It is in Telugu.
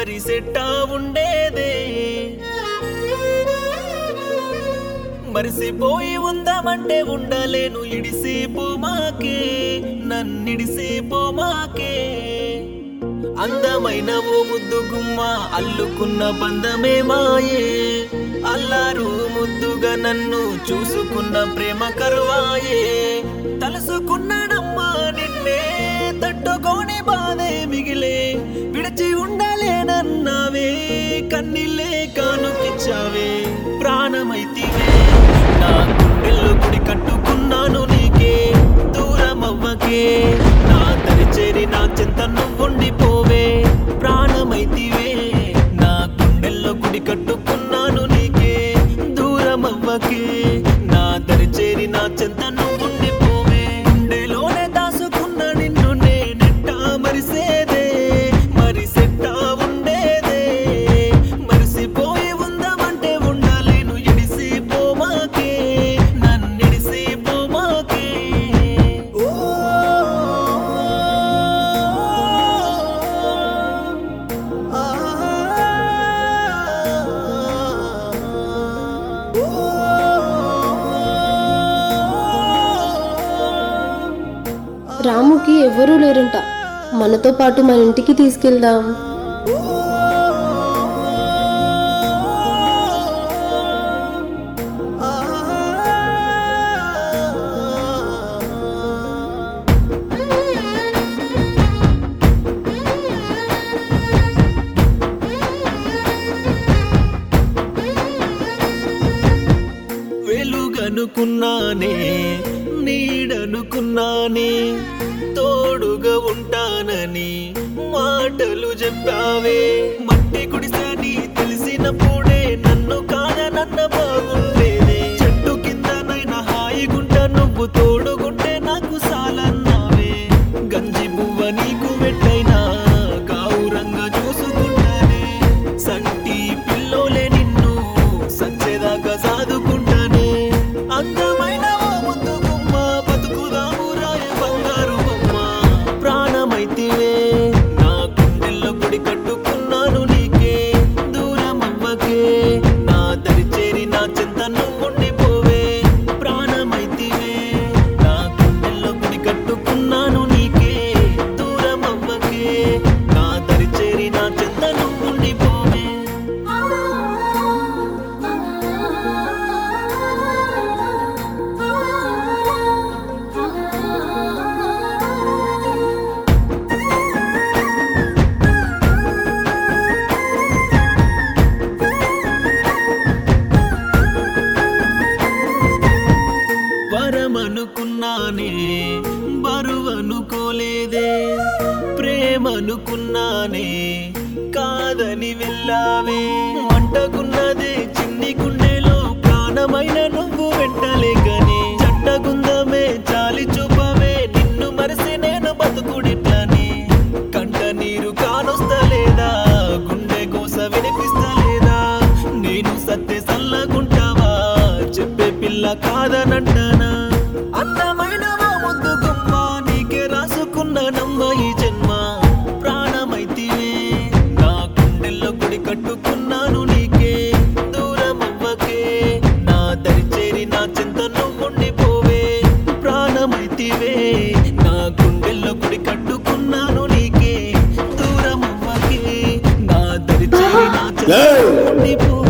మరి సెట్టా ఉండేదే మరిసిపోయి ఉందామంటే ఉండలేను ఇడిసిపో మాకే నన్నిడిసిపో మాకే అందమైన ఓ ముద్దు గుమ్మ అల్లుకున్న బంధమే మాయే అల్లారు ముద్దుగా నన్ను చూసుకున్న ప్రేమ కరువాయే తలుసుకున్నాడమ్మా నిన్నే తట్టుకోని బాధే మిగిలే విడిచి ఉండలేనన్నావే కన్నీళ్ళే కానుకిచ్చావే ప్రాణమైతివే నా గుండెల్లో గుడి కట్టుకున్నాను నీకే దూరం అవ్వకే నా దరి చేరి నా చింత నువ్వుండిపోవే ప్రాణమైతివే నా గుండెల్లో గుడి కట్టుకున్నాను నీకే దూరం అవ్వకే నా దరి చేరి నా చింత నువ్వుండిపోవే గుండెలోనే దాసుకున్న నిన్ను నేనెట్టా మరిసేదే మరిసెట్టా ఉండేదే మరిసిపోయి ఉందామంటే ఉండలేను ఇడిసిపో మాకే నన్నిడిసిపో మాకే ఓ రాముకి ఎవ్వరూ లేరంట మనతో పాటు మన ఇంటికి తీసుకెళ్దాం వెలుగనుకున్నానే నీడనుకున్నానే తోడుగా ఉంటానని మాటలు చెప్పావే మట్టి గుడిసని తెలిసినప్పుడే నన్ను కాదనన్న బాగుండేదే చెట్టు కిందనైనా హాయిగుంట నువ్వు తోడుగుంటే నాకు సాలన్నావే గంజి పువ్వ నీకు వెట్టైనా గౌరంగా చూసుకుంటానే సంటి పిల్లోలే నిన్ను సచ్చేదాకా సాదుకుంటానే అందమైన ఓ ముద్దు గుమ్మ బతుకుదాము రాయ బంగారు బొమ్మ ప్రాణమైతివే నా గుండెల్లో గుడి కట్టుకున్నాను నీకే దూరం అవ్వకే నా దరి చేరి నా చింత నువ్వుండిపోవే ప్రాణమైతివే నా గుండెల్లో గుడి కట్టుకున్నాను నీకే దూరం అవ్వకే నా దరి చేరి నా చింత నువ్వుండిపోవే వరమనుకున్నానే బరువనుకోలేదే ప్రేమనుకున్నానే కాదని వెళ్ళావే మంటకున్నదే చిన్ని గుండెలో ప్రాణమైన నువ్వు వెంటలేకనే చట్టగుందమే చాలి చూపవే నిన్ను మరిసి నేను బతుకుడిట్లని కంట నీరు కానొస్తలేదా గుండె కోస వినిపిస్తలేదా నేను సత్తే సల్లగుంటావా చెప్పే పిల్ల కాదనంటానా అందమైన ఓ ముద్దు గుమ్మ నీకే రాసుకున్న నమ్మ ఈ జన్మ ప్రాణమైతివే నా గుండెల్లో గుడి కట్టుకున్నాను నీకే దూరం అవ్వకే నా దరి చేరి నా చింత నువ్వుండిపోవే ప్రాణమైతివే నా గుండెల్లో గుడి కట్టుకున్నాను నీకే దూరం అవ్వకే నా దరి చేరి నా చింత నువ్వుండిపోవే